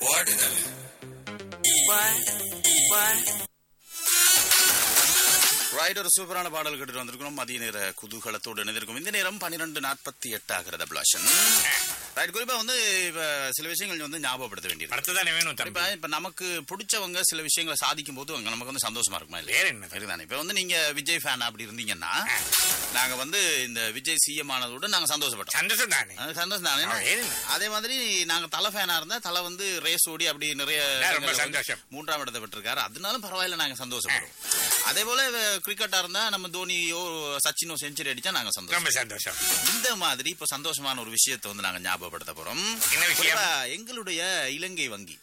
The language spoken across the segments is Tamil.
ரைட் ஒரு சூப்பரான பாடல் கேட்டு வந்திருக்கிறோம் மதிய நேர குதூகலத்தோடு இணைந்திருக்கும் இந்த நேரம் பன்னிரெண்டு நாற்பத்தி எட்டு ஆகிறது அபிலாஷன் ரைட் குறிப்பா வந்து இப்ப சில விஷயங்கள் வந்து ஞாபகப்படுத்த வேண்டியது அடுத்ததானே வேணும் தம்பி இப்ப இப்ப நமக்கு பிடிச்சவங்க சில விஷயங்களை சாதிக்கும் போது அங்க நமக்கு வந்து சந்தோஷமா இருக்குமா இல்லையா வேற என்ன தம்பி? சரிதானே இப்ப வந்து நீங்க விஜய் ஃபேன் அப்படி இருந்தீங்கன்னா நாங்க வந்து இந்த விஜய் சிஎம் ஆனதோட நாங்க சந்தோஷப்பட்டோம் சந்தோஷம் தானே அது சந்தோஷம் தானே ஆ, ஏன் இல்ல? அதே மாதிரி நாங்க தலை ஃபேனா இருந்தா தலை வந்து ரேஸ் ஓடி அப்படி நிறைய ரொம்ப இடங்கள்ல வந்து சந்தோஷம். மூன்றாம் இடத்தை பெற்றிருக்காரு அதனாலும் பரவாயில்ல நாங்க சந்தோஷப்படுறோம் அதே போல கிரிக்கெட்டா இருந்தா நம்ம தோனியோ சச்சினோ செஞ்சுரி அடிச்சா நாங்க சந்தோஷம் ரொம்ப சந்தோஷம் இந்த மாதிரி இப்ப சந்தோஷமான ஒரு விஷயத்தை வந்து நாங்க ஞாபகப்படுத்த போறோம் என்ன விஷயம்? குறிப்பா எங்களுடைய இலங்கை வங்கி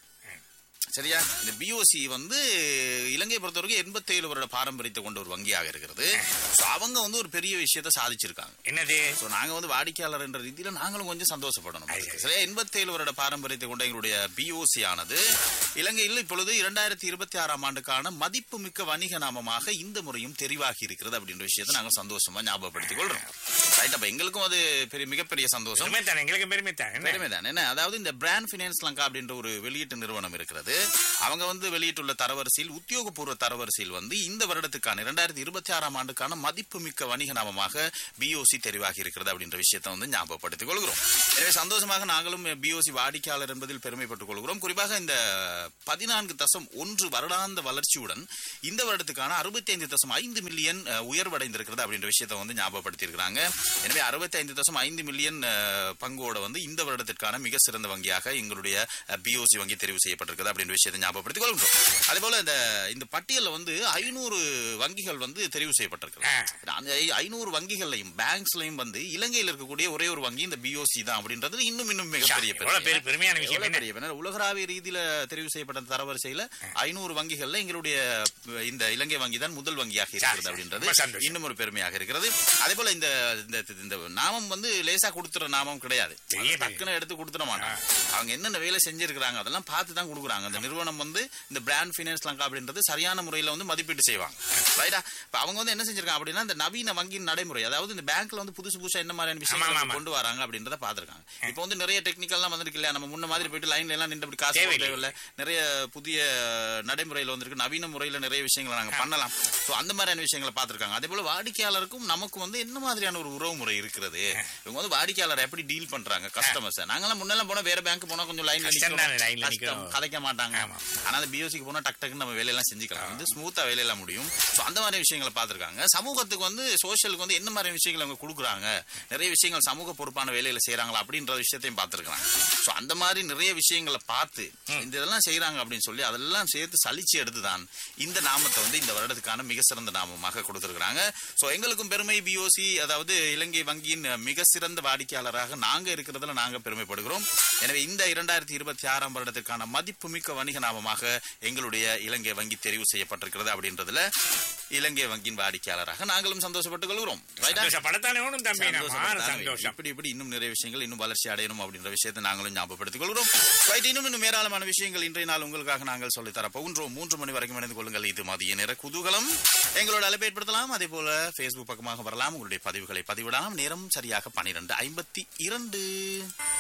சரியா இந்த பிஓசி வந்து இலங்கை பொறுத்தவரைக்கும் எண்பத்தேழு வருட பாரம்பரியத்தை கொண்ட ஒரு வங்கியாக இருக்கிறது So, அவங்க வந்து ஒரு பெரிய விஷயத்தை சாதிச்சிருக்காங்க என்னது ஸோ நாங்க வந்து வாடிக்கையாளர் என்ற ரீதியில நாங்களும் கொஞ்சம் சந்தோஷப்படணும் அது சரி. சரியா எண்பத்தேழு வருட பாரம்பரியத்தை கொண்ட எங்களுடைய பிஓசி ஆனது இலங்கையில் இப்பொழுது இரண்டாயிரத்தி இருபத்தி ஆறாம் ஆண்டுக்கான மதிப்புமிக்க வணிக நாமமாக இந்த முறையும் தெரிவாகி இருக்கிறது அப்படின்ற விஷயத்தை நாங்க சந்தோஷமா ஞாபகப்படுத்திக் கொள்றோம் ரைட் அப்ப எங்களுக்கும் அது பெரிய மிகப்பெரிய சந்தோஷம் பெருமை தானே எங்களுக்கு பெருமை தானே என்ன? பெருமைதான் என்ன அதாவது இந்த பிராண்ட் பினான்ஸ் லங்கா அப்படின்ற ஒரு வெளியீட்டு நிறுவனம் இருக்கிறது அவங்க வந்து வெளியிட்டுள்ள தரவரிசையில் உத்தியோகபூர்வ தரவரிசையில் வந்து இந்த வருடத்துக்கான இரண்டாயிரத்தி இருபத்தி ஆறாம் ஆண்டுக்கான மதிப்புமிக்க வணிக நாமமாக பிஓசி தெரிவாகி இருக்கிறது அப்படின்ற விஷயத்தை வந்து ஞாபகப்படுத்திக் கொள்கிறோம் எனவே சந்தோஷமாக நாங்களும் பிஓசி வாடிக்கையாளர் என்பதில் பெருமைப்பட்டுக் கொள்கிறோம் குறிப்பாக இந்த பதினான்கு தசம் ஒன்று வருடாந்த வளர்ச்சியுடன் இந்த வருடத்துக்கான அறுபத்தி ஐந்து தசம் ஐந்து மில்லியன் அஹ், உயர்வடைந்திருக்கிறது அப்படின்ற விஷயத்தை வந்து ஞாபகப்படுத்தி இருக்கிறாங்க எனவே அறுபத்தி ஐந்து தசம் ஐந்து மில்லியன் அஹ், பங்கோட வந்து இந்த வருடத்திற்கான மிக சிறந்த வங்கியாக எங்களுடைய பிஓசி வங்கி தெரிவு செய்யப்பட்டிருக்கிறது அப்படின்ற விஷயத்தை ஞாபகப்படுத்திக் கொள்கிறோம் அதே போல இந்த இந்த பட்டியலில் வந்து ஐநூறு வங்கிகள் வந்து தெரிவு செய்யப்பட்டிருக்கிறது அந்த ஐநூறு வங்கிகள்லையும் பேங்க்ஸ்லையும் வந்து இலங்கையில் இருக்கக்கூடிய ஒரே ஒரு வங்கி இந்த பிஓசி தான் அப்படின்றது இன்னும் இன்னும் மிகப்பெரிய எவ்வளவு பெரிய பெருமையான விஷயம் எவ்வளவு என்ன? பெரிய பெரிய உலகளாவிய ரீதியில தெரிவு செய்யப்பட்ட தரவரிசையில ஐநூறு வங்கிகள்ல எங்களுடைய அஹ், இந்த இலங்கை வங்கி தான் முதல் வங்கியாக இருக்கிறது சரி. அப்படின்றது ரொம்ப சந்தோஷம். இன்னும் ஒரு பெருமையாக இருக்கிறது அதே போல இந்த இந்த- இந்த நாமம் வந்து லேசா கொடுத்துற நாமம் கிடையாது பெரிய அது பெரிய. டக்குன்னு எடுத்து கொடுத்துட மாட்டாங்க அவங்க என்னென்ன வேலை செஞ்சிருக்கிறாங்க அதெல்லாம் பார்த்து தான் கொடுக்குறாங்க அந்த நிறுவனம் வந்து இந்த பிராண்ட் பினான்ஸ் லங்கா அப்படின்றது சரியான முறையில வந்து மதிப்பீடு செய்வாங்க ரைட்டா இப்ப அவங்க வந்து என்ன செஞ்சிருக்காங்க அப்படின்னா இந்த நவீன வங்கியின் நடைமுறை அதாவது இந்த பேங்க்ல வந்து புதுசு புதுசா என்ன மாதிரியான ஆமா, விஷயங்கள் ஆமா. கொண்டு வராங்க அப்படின்றத பாத்துருக்காங்க இப்போ வந்து நிறைய டெக்னிக்கல்லாம் வந்திருக்கு இல்லையா நம்ம முன்ன மாதிரி போயிட்டு லைன்ல எல்லாம் நின்று அப்படி காசு போட தேவையில்லை. தேவையில்ல நிறைய புதிய நடைமுறையில் வந்திருக்கு நவீன முறையில நிறைய விஷயங்களை நாங்க பண்ணலாம் சோ அந்த மாதிரியான விஷயங்களை பார்த்திருக்காங்க அதே போல வாடிக்கையாளருக்கும் நமக்கு வந்து என்ன மாதிரியான ஒரு உறவு முறை இருக்கிறது இவங்க வந்து வாடிக்கையாளர் எப்படி டீல் பண்றாங்க கஸ்டமர்ஸ் நாங்கெல்லாம் முன்னெல்லாம் போனா வேற பேங்க் போனா கொஞ்சம் லைன்ல கஷ்டம் தானே, line ல கஷ்டம் நிக்கணும். கதைக்க மாட்டாங்க ஆமா. ஆனா அந்த பிஓசிக்கு போனா டக் டக்குன்னு நம்ம வேலையெல்லாம் செஞ்சுக்கலாம் வந்து ஸ்மூத்தா வேலையெல்லாம் முடியும் சோ அந்த மாதிரி விஷயங்களை பார்த்திருக்காங்க சமூகத்துக்கு வந்து சோஷியலுக்கு வந்து என்ன மாதிரி விஷயங்கள் அவங்க கொடுக்குறாங்க நிறைய விஷயங்கள் சமூக பொறுப்பான வேலையில செய்யறாங்களா அப்படின்ற விஷயத்தையும் பார்த்திருக்காங்க சோ அந்த மாதிரி நிறைய விஷயங்களை பார்த்து இந்த இதெல்லாம் செய்யறாங்க அப்படின்னு சொல்லி அதெல்லாம் சேர்த்து சலிச்சு எடுத்துதான் இந்த நாமத்தை வந்து இந்த வருடத்துக்கான மிக சிறந்த நாமமாக கொடுத்திருக்கிறாங்க சோ எங்களுக்கும் பெருமை பிஓசி அதாவது இலங்கை வங்கியின் மிக சிறந்த வாடிக்கையாளராக நாங்க இருக்கிறதுல நாங்க பெருமைப்படுகிறோம் எனவே இந்த இரண்டாயிரத்தி இருபத்தி ஆறாம் வருடத்திற்கான மதிப்புமிக்க வணிக நாமமாக எங்களுடைய இலங்கை வங்கி தெரிவு செய்யப்பட்டிருக்கிறது அப்படின்றதுல இலங்கை வங்கியின் வாடிக்கையாளராக நாங்களும் சந்தோஷப்பட்டுக் கொள்கிறோம் Right ஆ? சந்தோஷப்படத்தானே வேணும் தம்பி நம்ம சந்தோஷப்படத்தான் சந்தோஷம் இப்படி இப்படி இன்னும் நிறைய விஷயங்கள் இன்னும் வளர்ச்சி அடையணும் அப்படின்ற விஷயத்தை நாங்களும் ஞாபகப்படுத்திக் கொள்கிறோம் Right, இன்னும் இன்னும் ஏராளமான விஷயங்கள் இன்றைய நாள் உங்களுக்காக நாங்கள் சொல்லித் தர போகின்றோம் மூன்று மணி வரைக்கும் இணைந்து கொள்ளுங்கள் இது மதிய நேர குதூகலம் எங்களோட அழைப்பை ஏற்படுத்தலாம் அதே போல Facebook பக்கமாக வரலாம் உங்களுடைய பதிவுகளை பதிவிடலாம் நேரம் சரியாக பனிரெண்டு ஐம்பத்தி இரண்டு